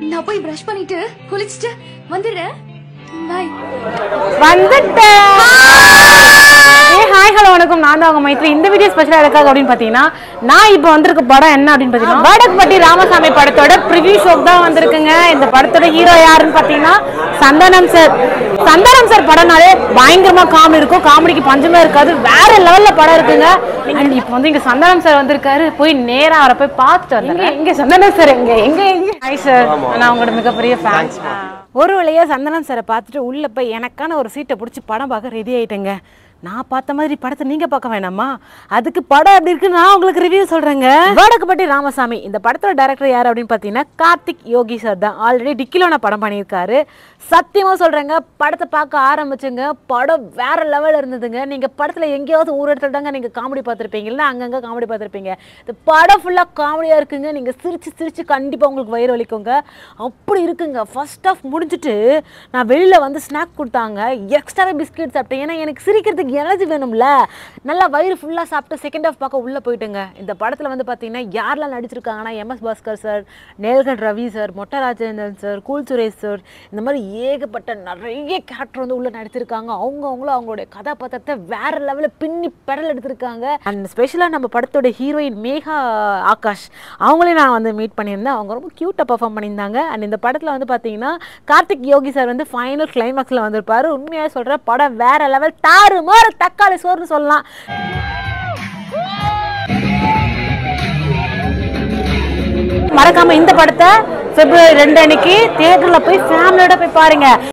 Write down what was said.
நான் போய் பிரஷ் பண்ணிட்டு குளிச்சுட்டு வந்துடுறேன் பாய் வந்துட்டேன் ஏ ஹாய் ஹலோ வணக்கம் நான் தான் உங்க மைத்ரி இந்த வீடியோ ஸ்பெஷலாக எதுக்காக அப்படின்னு பார்த்தீங்கன்னா நான் இப்போ வந்திருக்க படம் என்ன அப்படின்னு பார்த்தீங்கன்னா வடக்குப்பட்டி ராமசாமி படத்தோட ப்ரிவியூ ஷோக்கு தான் வந்திருக்குங்க இந்த படத்தோட ஹீரோ யாருன்னு பார்த்தீங்கன்னா சந்தானம் சார் சந்தானம் சார் படம்னாலே பயங்கரமா காமெடி இருக்கும் காமெடிக்கு பஞ்சமே இருக்காது வேற லெவல்ல படம் இருக்குங்க அண்ட் இப்போ வந்து இங்க சந்தானம் சார் வந்திருக்காரு போய் நேரா அவரை போய் பார்த்துட்டு வந்தேன் இங்க சந்தானம் சார் எங்க எங்க எங்க ஹாய் சார் நான் உங்களோட மிகப்பெரிய ஃபேன் ஒரு வழியா சந்தனம் சாரை பார்த்துட்டு உள்ள போய் எனக்கான ஒரு சீட்டை பிடிச்சி படம் பார்க்க ரெடி ஆயிட்டேங்க நான் பார்த்த மாதிரி படத்தை நீங்க பார்க்க வேணாமா அதுக்கு படம் எப்படி இருக்கு நான் உங்களுக்கு ரிவ்யூ சொல்றேங்க வடக்குப்பட்டி ராமசாமி இந்த படத்தோட டைரக்டர் யார் அப்படின்னு பார்த்தீங்கன்னா கார்த்திக் யோகி சார் தான் ஆல்ரெடி டிக்கிலோன படம் பண்ணியிருக்காரு சத்தியமா சொல்றேங்க படத்தை பார்க்க ஆரம்பிச்சுங்க படம் வேற லெவல்ல இருந்ததுங்க நீங்க படத்துல எங்கேயாவது ஒரு இடத்துல தாங்க நீங்க காமெடி பார்த்துருப்பீங்க இல்லைன்னா அங்கங்க காமெடி பார்த்துருப்பீங்க இந்த படம் ஃபுல்லா காமெடியா இருக்குங்க நீங்க சிரிச்சு சிரிச்சு கண்டிப்பா உங்களுக்கு வயிறு வலிக்குங்க அப்படி இருக்குங்க ஃபர்ஸ்ட் ஆஃப் முடிஞ்சிட்டு நான் வெளியில வந்து ஸ்நாக் கொடுத்தாங்க எக்ஸ்ட்ராவே பிஸ்கெட் சாப்பிட்டேன் ஏன்னா எனக்கு சிரிக்கிறதுக்கு எனர்ஜி வேணும்ல நல்லா வயிறு ஃபுல்லா சாப்பிட்டு செகண்ட் ஆஃப் பார்க்க உள்ள போயிட்டுங்க இந்த படத்துல வந்து பாத்தீங்கன்னா யாரெல்லாம் நடிச்சிருக்காங்கன்னா எம்எஸ் பாஸ்கர் சார் நேல்கட் Ravi sir Mottai Rajendran sir cool Suresh sir இந்த மாதிரி ஏகப்பட்ட நிறைய கேரக்டர் வந்து உள்ள நடிச்சிருக்காங்க அவங்க அவங்களும் அவங்களுடைய கதாபாத்திரத்தை வேற லெவலில் பின்னி பெடல் எடுத்திருக்காங்க அண்ட் ஸ்பெஷலாக நம்ம படத்தோட ஹீரோயின் மேகா ஆகாஷ் அவங்களையும் நான் வந்து மீட் பண்ணியிருந்தேன் அவங்க ரொம்ப க்யூட்டாக பர்ஃபார்ம் பண்ணியிருந்தாங்க அண்ட் இந்த படத்தில் வந்து பார்த்தீங்கன்னா கார்த்திக் யோகி சார் வந்து ஃபைனல் கிளைமாக்ஸில் வந்திருப்பாரு உண்மையாக சொல்கிற படம் வேற லெவல் தாறு மாறு தக்காளி சோறுன்னு சொல்லலாம் மறக்காம இந்த படத்தை பிப்ரவரி ரெண்டு அன்னைக்கு தியேட்டர்ல போய் ஃபேமிலியோட போய் பாருங்க